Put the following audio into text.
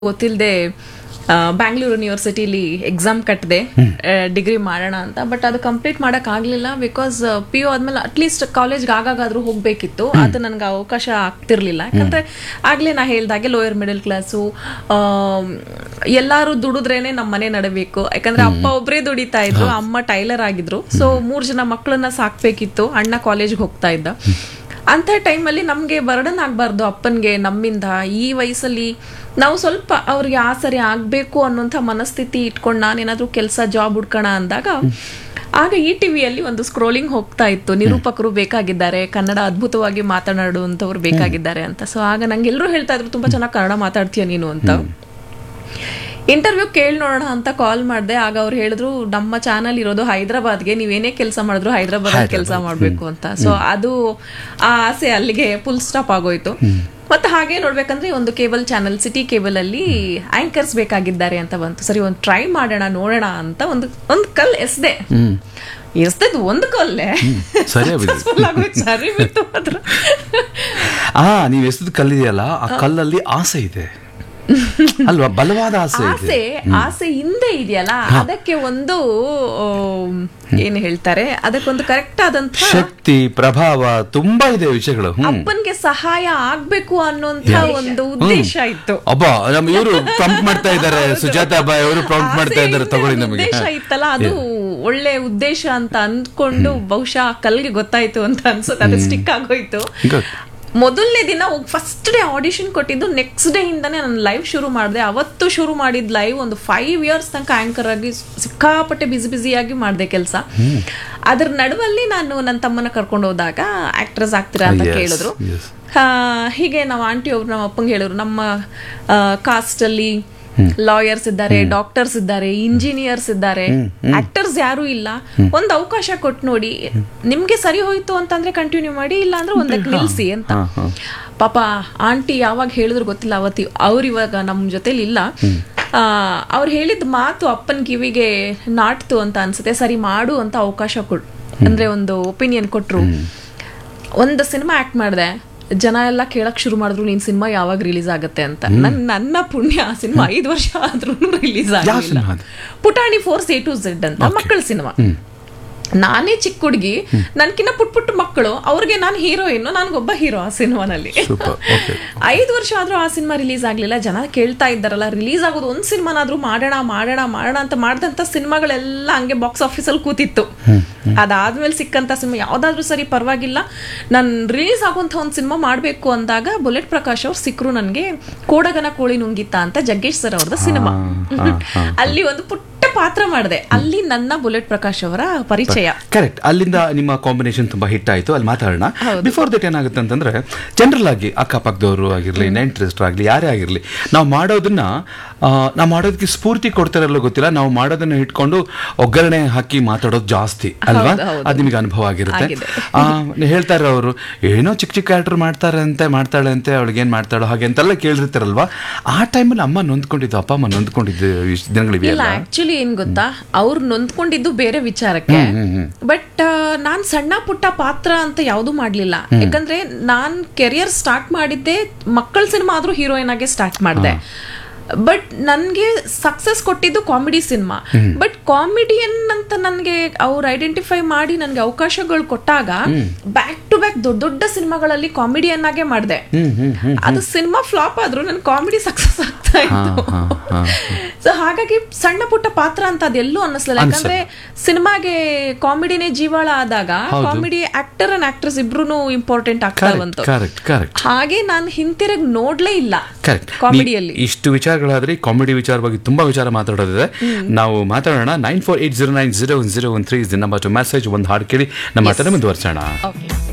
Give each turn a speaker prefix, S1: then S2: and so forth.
S1: ಗೊತ್ತಿಲ್ಲದೆ ಬ್ಯಾಂಗ್ಳೂರ್ ಯೂನಿವರ್ಸಿಟಿಲಿ ಎಕ್ಸಾಮ್ ಕಟ್ಟಿದೆ ಡಿಗ್ರಿ ಮಾಡೋಣ ಅಂತ ಬಟ್ ಅದು ಕಂಪ್ಲೀಟ್ ಮಾಡಕ್ ಆಗ್ಲಿಲ್ಲ ಬಿಕಾಸ್ ಪಿ ಯು ಆದ್ಮೇಲೆ ಅಟ್ಲೀಸ್ಟ್ ಕಾಲೇಜ್ಗೆ ಆಗಾಗಾದ್ರೂ ಹೋಗ್ಬೇಕಿತ್ತು ಅದು ನನ್ಗೆ ಅವಕಾಶ ಆಗ್ತಿರ್ಲಿಲ್ಲ ಯಾಕಂದ್ರೆ ಆಗ್ಲೇ ನಾ ಹೇಳ್ದಾಗೆ ಲೋಯರ್ ಮಿಡಲ್ ಕ್ಲಾಸು ಎಲ್ಲಾರು ದುಡಿದ್ರೇನೆ ನಮ್ಮ ಮನೆ ನಡಬೇಕು ಯಾಕಂದ್ರೆ ಅಪ್ಪ ಒಬ್ಬರೇ ದುಡಿತಾ ಇದ್ರು ಅಮ್ಮ ಟೈಲರ್ ಆಗಿದ್ರು ಸೊ ಮೂರ್ ಜನ ಮಕ್ಕಳನ್ನ ಸಾಕ್ಬೇಕಿತ್ತು ಅಣ್ಣ ಕಾಲೇಜ್ಗೆ ಹೋಗ್ತಾ ಇದ್ದ ಅಂತ ಟೈಮಲ್ಲಿ ನಮಗೆ ಬರ್ಡನ್ ಆಗಬಾರ್ದು ಅಪ್ಪನಿಗೆ ನಮ್ಮಿಂದ ಈ ವಯಸ್ಸಲ್ಲಿ ನಾವು ಸ್ವಲ್ಪ ಅವ್ರಿಗೆ ಆಸರೆ ಆಗಬೇಕು ಅನ್ನೋಂಥ ಮನಸ್ಥಿತಿ ಇಟ್ಕೊಂಡು ನಾನೇನಾದ್ರೂ ಕೆಲಸ ಜಾಬ್ ಹುಡ್ಕೋಣ ಅಂದಾಗ ಆಗ ಈ ಟಿವಿಯಲ್ಲಿ ಒಂದು ಸ್ಕ್ರೋಲಿಂಗ್ ಹೋಗ್ತಾ ಇತ್ತು ನಿರೂಪಕರು ಬೇಕಾಗಿದ್ದಾರೆ ಕನ್ನಡ ಅದ್ಭುತವಾಗಿ ಮಾತನಾಡುವಂಥವ್ರು ಬೇಕಾಗಿದ್ದಾರೆ ಅಂತ ಸೊ ಆಗ ನಂಗೆ ಎಲ್ಲರೂ ಹೇಳ್ತಾ ಇದ್ರು ತುಂಬಾ ಚೆನ್ನಾಗಿ ಕನ್ನಡ ಮಾತಾಡ್ತೀಯ ನೀನು ಅಂತ ಇಂಟರ್ವ್ಯೂ ಕೇಳಿ ನೋಡೋಣ ಅಂತ ಕಾಲ್ ಮಾಡಿದೆ ಆಗ ಅವ್ರು ಹೇಳಿದ್ರು ನಮ್ಮ ಚಾನಲ್ ಇರೋದು ಹೈದರಾಬಾದ್ಗೆ ನೀವೇನೇ ಕೆಲಸ ಮಾಡಿದ್ರು ಹೈದರಾಬಾದ್ ಕೆಲಸ ಮಾಡಬೇಕು ಅಂತ ಸೊ ಅದು ಆ ಆಸೆ ಅಲ್ಲಿಗೆ ಫುಲ್ ಸ್ಟಾಪ್ ಆಗೋಯ್ತು ಮತ್ತೆ ಹಾಗೆ ನೋಡ್ಬೇಕಂದ್ರೆ ಒಂದು ಕೇಬಲ್ ಚಾನಲ್ ಸಿಟಿ ಕೇಬಲ್ ಅಲ್ಲಿ ಆಂಕರ್ಸ್ ಬೇಕಾಗಿದ್ದಾರೆ ಅಂತ ಬಂತು ಸರಿ ಒಂದು ಟ್ರೈ ಮಾಡೋಣ ನೋಡೋಣ ಅಂತ ಒಂದು ಒಂದು ಕಲ್ ಎಸ್ದೆ ಎಸ್ದದ್ದು ಒಂದು ಕಲ್ಲೇ
S2: ಸರಿ ಬಿಡಿ.
S1: Successful ಆಗೋಯ್ತು, ಸರಿ ಬಿತ್ತು ಅದ್ರ
S2: ಆ ನೀವ್ ಎಷ್ಟದ ಕಲ್ಲಿದೆಯಲ್ಲ ಆ ಕಲ್ಲಲ್ಲಿ ಆಸೆ ಇದೆ ಅಲ್ವಾ ಬಲವಾದ ಆಸೆ ಇದೆ
S1: ಆಸೆ ಆಸೆ ಹಿಂದೆ ಇದೆಯಲ್ಲ ಅದಕ್ಕೆ ಒಂದು ಆಮ್, ಏನ್ ಹೇಳ್ತಾರೆ ಅದಕ್ಕೊಂದು ಕರೆಕ್ಟ್ ಆದಂತ
S2: ಶಕ್ತಿ ಪ್ರಭಾವ ತುಂಬಾ ಇದೆ ವಿಷಯಗಳು ಹ್ಮ್
S1: ಅಪ್ಪನ್ಗೆ ಸಹಾಯ ಆಗ್ಬೇಕು ಅನ್ನೋಂತ ಒಂದು ಉದ್ದೇಶ ಇತ್ತು
S2: ಅಬ್ಬ ನಮ್ ಇವರು ಪ್ರಾಂಪ್ಟ್ ಮಾಡ್ತಾ ಇದ್ದಾರೆ ಸುಜಾತಾ ಬಾಯ್ ಅವರು ಪ್ರಾಂಪ್ಟ್ ಮಾಡ್ತಾ ಇದ್ದಾರೆ
S1: ಆಸೆ
S2: ತಗೊಳ್ಳಿ
S1: ಹಿಂದೆ
S2: ನಮಗೆ
S1: ಉದ್ದೇಶ ಇತ್ತಲ್ಲ ಅದು ಒಳ್ಳೆ ಉದ್ದೇಶ ಅಂತ ಅಂದ್ಕೊಂಡು ಬಹುಶಃ ಕಲ್ಗೆ ಗೊತ್ತಾಯ್ತು ಅಂತ ಅನ್ಸುತ್ತೆ ಅದು ಸ್ಟಿಕ್ ಆಗೋಯ್ತು
S2: Good.
S1: ಮೊದಲನೇ ದಿನ ಫಸ್ಟ್ ಡೇ ಆಡಿಷನ್ ಕೊಟ್ಟಿದ್ದು ನೆಕ್ಸ್ಟ್ ಡೇ ಇಂದಾನೆ ನಾನು ಲೈವ್ ಶುರು ಮಾಡಿದೆ ಅವತ್ತು ಶುರು ಮಾಡಿದ ಲೈವ್ ಒಂದು ಫೈವ್ ಇಯರ್ಸ್ ತನಕ ಆಂಕರ್ ಆಗಿ ಸಿಕ್ಕಾಪಟ್ಟೆ ಬಿಸಿ ಬಿಸಿಯಾಗಿ ಮಾಡಿದೆ ಕೆಲಸ ಅದ್ರ ನಡುವಲ್ಲಿ ನಾನು ನನ್ನ ತಮ್ಮನ ಕರ್ಕೊಂಡು ಹೋದಾಗ ಆಕ್ಟ್ರೆಸ್ ಆಗ್ತೀರಾ ಅಂತ
S2: Yes,
S1: ಕೇಳಿದ್ರು
S2: yes.
S1: ಆ, ಹೀಗೆ ನಾವು ಆಂಟಿ ಒಬ್ರು ನಮ್ಮ ಅಪ್ಪಂಗೆ ಹೇಳಿದ್ರು ನಮ್ಮ ಕಾಸ್ಟ್ ಅಲ್ಲಿ ಲಾಯರ್ಸ್ ಇದ್ದಾರೆ ಡಾಕ್ಟರ್ಸ್ ಇದ್ದಾರೆ ಇಂಜಿನಿಯರ್ಸ್ ಇದ್ದಾರೆ ಆಕ್ಟರ್ಸ್ ಯಾರು ಇಲ್ಲ ಒಂದು ಅವಕಾಶ ಕೊಟ್ಟು ನೋಡಿ ನಿಮ್ಗೆ ಸರಿ ಹೋಯ್ತು ಅಂತಂದ್ರೆ ಕಂಟಿನ್ಯೂ ಮಾಡಿ ಇಲ್ಲ ಅಂದ್ರೆ ಒಂದಕ್ಕೆ ನಿಲ್ಸಿ ಅಂತ
S2: ಹಾ, ಹಾ.
S1: ಪಾಪ ಆಂಟಿ ಯಾವಾಗ ಹೇಳಿದ್ರು ಗೊತ್ತಿಲ್ಲ ಅವತ್ತಿ ಅವ್ರು ಇವಾಗ ನಮ್ಮ ಜೊತೆಲಿ ಇಲ್ಲ ಆ, ಅವ್ರು ಹೇಳಿದ ಮಾತು ಅಪ್ಪನ ಕಿವಿಗೆ ನಾಟ್ತು ಅಂತ ಅನ್ಸುತ್ತೆ ಸರಿ ಮಾಡು ಅಂತ ಅವಕಾಶ ಕೊಡ್ ಅಂದ್ರೆ ಒಂದು ಒಪಿನಿಯನ್ ಕೊಟ್ರು ಒಂದು ಸಿನಿಮಾ ಆಕ್ಟ್ ಮಾಡಿದೆ ಜನ ಎಲ್ಲ ಕೇಳಕ್ ಶುರು ಮಾಡಿದ್ರು ನೀನ್ ಸಿನಿಮಾ ಯಾವಾಗ ರಿಲೀಸ್ ಆಗುತ್ತೆ ಅಂತ ನನ್ ನನ್ನ ಪುಣ್ಯ ಆ ಸಿನಿಮಾ ಐದು ವರ್ಷ ಆದ್ರೂ ರಿಲೀಸ್
S2: ಯಾವ
S1: ಆಗಿಲ್ಲ
S2: ಸಿನಿಮಾ ಅದು?
S1: ಪುಟಾಣಿ ಫೋರ್ಸ್ ಎ ಟು ಝೆಡ್ ಅಂತ ಮಕ್ಕಳ ಸಿನಿಮಾ ನಾನೇ ಚಿಕ್ಕ ಹುಡುಗಿ ನನ್ಕಿನ್ನ ಪುಟ್ ಪುಟ್ಟ ಮಕ್ಕಳು ಅವ್ರಿಗೆ ನಾನು ಹೀರೋಯಿನ್ ನನ್ಗೊಬ್ಬ ಹೀರೋ ಆ ಸಿನಿಮಾನಲ್ಲಿ
S2: ಸೂಪರ್ ಓಕೆ
S1: ಐದು ವರ್ಷ ಆದ್ರೂ ಆ ಸಿನಿಮಾ ರಿಲೀಸ್ ಆಗ್ಲಿಲ್ಲ ಜನ ಕೇಳ್ತಾ ಇದ್ದಾರಲ್ಲ ರಿಲೀಸ್ ಆಗೋದು ಒಂದ್ ಸಿನಿಮಾನಾದ್ರೂ ಮಾಡೋಣ ಮಾಡೋಣ ಮಾಡೋಣ ಅಂತ ಮಾಡಿದಂತ ಸಿನಿಮಾಗಳೆಲ್ಲ ಹಂಗೆ ಬಾಕ್ಸ್ ಆಫೀಸಲ್ಲಿ ಕೂತಿತ್ತು ಅದಾದ್ಮೇಲೆ ಸಿಕ್ಕಂತ ಸಿನಿಮಾ ಯಾವ್ದಾದ್ರೂ ಸರಿ ಪರವಾಗಿಲ್ಲ ನಾನು ರಿಲೀಸ್ ಆಗುವಂತ ಒಂದು ಸಿನಿಮಾ ಮಾಡ್ಬೇಕು ಅಂದಾಗ ಬುಲೆಟ್ ಪ್ರಕಾಶ್ ಅವ್ರು ಸಿಕ್ಕರು ನನ್ಗೆ ಕೋಡಗನ ಕೋಳಿ ನುಂಗಿತ್ತ ಅಂತ ಜಗ್ಗೇಶ್ ಸರ್ ಅವ್ರದ್ದು ಸಿನಿಮಾ
S2: ಹಾ, ಹಾ,
S1: ಅಲ್ಲಿ ಒಂದು ಪುಟ್ಟ ಪಾತ್ರ ಮಾಡಿದೆ ಅಲ್ಲಿ ನನ್ನ ಬುಲೆಟ್ ಪ್ರಕಾಶ್ ಅವರ ಪರಿಚಯ
S2: ಕರೆಕ್ಟ್ ಅಲ್ಲಿಂದ ನಿಮ್ಮ ಕಾಂಬಿನೇಷನ್ ತುಂಬಾ ಹಿಟ್ ಆಯ್ತು ಅಲ್ಲಿ ಮಾತಾಡೋಣ ಬಿಫೋರ್ ದಟ್ ಏನಾಗುತ್ತೆ ಅಂತಂದ್ರೆ ಜನರಲ್ ಆಗಿ ಅಕ್ಕಪಕ್ಕದವರು ಆಗಿರ್ಲಿ ನೆಂಟ್ರಿಸ್ಟ್ರು ಆಗಲಿ ಯಾರೇ ಆಗಿರ್ಲಿ ನಾವು ಮಾಡೋದನ್ನ ಆ, ನಾವು ಮಾಡೋದಕ್ಕೆ ಸ್ಫೂರ್ತಿ ಕೊಡ್ತಾರಲ್ಲ ಗೊತ್ತಿಲ್ಲ ನಾವು ಮಾಡೋದನ್ನ ಇಟ್ಕೊಂಡು ಒಗ್ಗರಣೆ ಹಾಕಿ ಮಾತಾಡೋದು ಜಾಸ್ತಿ ಅಲ್ವಾ
S1: ಹೌದು, ಹೌದು.
S2: ಅದು ನಿಮಗೆ ಅನುಭವ ಆಗಿರುತ್ತೆ
S1: ಆಗಿದೆ.
S2: ಆ, ಹೇಳ್ತಾರೆ ಅವರು ಏನೋ ಚಿಕ್ಕ ಚಿಕ್ಕ ಕ್ಯಾರೆಕ್ಟರ್ ಮಾಡ್ತಾರೆ ಅಂತೆ ಮಾಡ್ತಾಳೆ ಅಂತೆ ಅವಳಿಗೆ ಏನ್ ಮಾಡ್ತಾಳೋ ಹಾಗೆ ಅಂತೆಲ್ಲ ಕೇಳಿರ್ತಾರಲ್ವಾ ಆ ಟೈಮಲ್ಲಿ ಅಮ್ಮ ನೊಂದ್ಕೊಂಡಿದ್ದು ಅಪ್ಪ ಅಮ್ಮ ನೊಂದ್ಕೊಂಡಿದ್ದು ಇಷ್ಟ್ ದಿನಗಳಿವೆ
S1: ಇಲ್ಲ ಆಕ್ಚುಲಿ ಏನ್ ಗೊತ್ತಾ ಅವ್ರು ನೊಂದ್ಕೊಂಡಿದ್ದು ಬೇರೆ ವಿಚಾರಕ್ಕೆ ಬಟ್ ನಾನ್ ಸಣ್ಣ ಪುಟ್ಟ ಪಾತ್ರ ಅಂತ ಯಾವ್ದು ಮಾಡ್ಲಿಲ್ಲ ಯಾಕಂದ್ರೆ ನಾನ್ ಕೆರಿಯರ್ ಸ್ಟಾರ್ಟ್ ಮಾಡಿದ್ದೆ ಮಕ್ಕಳ ಸಿನಿಮಾ ಆದ್ರೂ ಹೀರೋಯಿನ್ ಆಗಿ ಸ್ಟಾರ್ಟ್ ಮಾಡಿದೆ ಬಟ್ ನನ್ಗೆ ಸಕ್ಸಸ್ ಕೊಟ್ಟಿದ್ದು ಕಾಮಿಡಿ ಸಿನಿಮಾ ಬಟ್ ಕಾಮಿಡಿಯನ್ ಅಂತ ನನ್ಗೆ ಅವ್ರು ಐಡೆಂಟಿಫೈ ಮಾಡಿ ನನ್ಗೆ ಅವಕಾಶಗಳು ಕೊಟ್ಟಾಗ ಬ್ಯಾಕ್ ಟು ಬ್ಯಾಕ್ ದೊಡ್ಡ ದೊಡ್ಡ ಸಿನಿಮಾಗಳಲ್ಲಿ ಕಾಮಿಡಿಯನ್ ಆಗೇ ಮಾಡಿದೆ ಅದು ಸಿನಿಮಾ ಫ್ಲಾಪ್ ಆದ್ರೂ ನನ್ ಕಾಮಿಡಿ ಸಕ್ಸಸ್ ಆಗ್ತಾ ಇತ್ತು
S2: ಹಾ, ಹಾ,
S1: ಸೊ ಹಾಗಾಗಿ ಸಣ್ಣ ಪುಟ್ಟ ಪಾತ್ರ ಅಂತ ಅದೆಲ್ಲೂ ಅನ್ನಿಸ್ಲಿಲ್ಲ ಯಾಕಂದ್ರೆ ಸಿನಿಮಾಗೆ ಕಾಮಿಡಿನೇ ಜೀವಾಳ ಆದಾಗ ಕಾಮಿಡಿ ಆಕ್ಟರ್ ಅಂಡ್ ಆಕ್ಟ್ರೆಸ್ ಇಬ್ರು ಇಂಪಾರ್ಟೆಂಟ್ ಆಗ್ತಾ
S2: ಕರೆಕ್ಟ್
S1: ಬಂತು
S2: ಕರೆಕ್ಟ್ ಕರೆಕ್ಟ್
S1: ಹಾಗೆ ನಾನು ಹಿಂತಿರುಗಿ ನೋಡ್ಲೇ ಇಲ್ಲ
S2: ಕರೆಕ್ಟ್
S1: ಕಾಮಿಡಿಯಲ್ಲಿ
S2: ಇಷ್ಟು ವಿಚಾರಗಳಾದ್ರೆ ಕಾಮಿಡಿ ವಿಚಾರವಾಗಿ ತುಂಬಾ ವಿಚಾರ ಮಾತಾಡೋದಿದೆ ನಾವು ಮಾತಾಡೋಣ nine four eight zero nine zero one zero one three is number to message ಒಂದು ಹಾಡು ಕೇಳಿ ನಮ್ಮ ಮಾತನ್ನ ಮುಂದುವರ್ಸೋಣ
S1: Okay.